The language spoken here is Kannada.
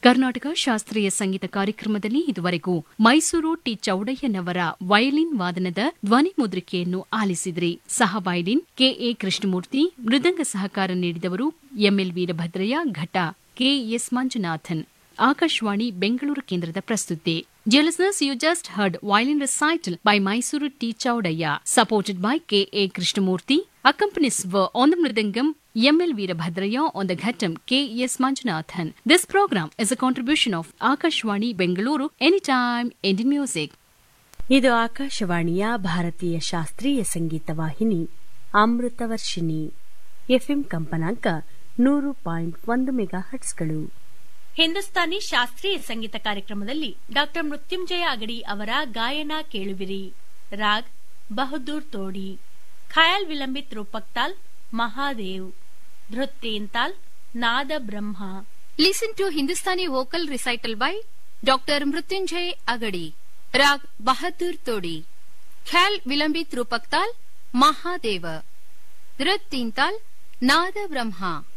ಕರ್ನಾಟಕ ಶಾಸ್ತ್ರೀಯ ಸಂಗೀತ ಕಾರ್ಯಕ್ರಮದಲ್ಲಿ ಇದುವರೆಗೂ ಮೈಸೂರು ಟಿ ಚೌಡಯ್ಯನವರ ವಯಲಿನ್ ವಾದನದ ಧ್ವನಿ ಮುದ್ರಿಕೆಯನ್ನು ಆಲಿಸಿದ್ರಿ ಸಹ ವಯಲಿನ್ ಕೆಎ ಕೃಷ್ಣಮೂರ್ತಿ ಮೃದಂಗ ಸಹಕಾರ ನೀಡಿದವರು ಎಂಎಲ್ ವೀರಭದ್ರಯ್ಯ ಘಟ ಕೆಎಸ್ ಮಂಜುನಾಥನ್ ಆಕಾಶವಾಣಿ ಬೆಂಗಳೂರು ಕೇಂದ್ರದ ಪ್ರಸ್ತುತಿ Dear listeners, you just heard violin recital by Mysuru T. Chaudaya, supported by K.A. Krishnamurti. Accompanies were on the Mridangam M.L. Veerabhadraya on the Ghatam K.S. Manjunathan. This program is a contribution of Akashwani Bengaluru Anytime Indian Music. ಇದು ಆಕಾಶವಾಣಿಯ ಭಾರತೀಯ ಶಾಸ್ತ್ರೀಯ ಸಂಗೀತ ವಾಹಿನಿ ಅಮೃತವರ್ಷಿಣಿ ಎಫ್ಎಂ ಕಂಪನಾಂಕ ನೂರು ಪಾಯಿಂಟ್ ಒಂದು ಮೆಗಾ ಹಟ್ಸ್ಗಳು ಹಿಂದೂಸ್ತಾನಿ ಶಾಸ್ತ್ರೀಯ ಸಂಗೀತ ಕಾರ್ಯಕ್ರಮದಲ್ಲಿ ಡಾಕ್ಟರ್ ಮೃತ್ಯುಂಜಯ ಅಗಡಿ ಅವರ ಗಾಯನ ಕೇಳುವಿರಿ ರಾಗ್ ಬಹದ್ದೂರ್ ತೋಡಿ ಖಯಾಲ್ ವಿಲಂಬಿತ್ ರೂಪಕ್ತಾಲ್ ಮಹಾದೇವ್ ಧೃತ್ತೇಂತಾಲ್ ನಾದ ಬ್ರಹ್ಮ Listen to Hindustani vocal recital by Dr. Mrutyunjay Agadi. Rag Bahadur Todi. Khal Vilambit Rupaktal Mahadeva. Drit Tintal Nada Brahma.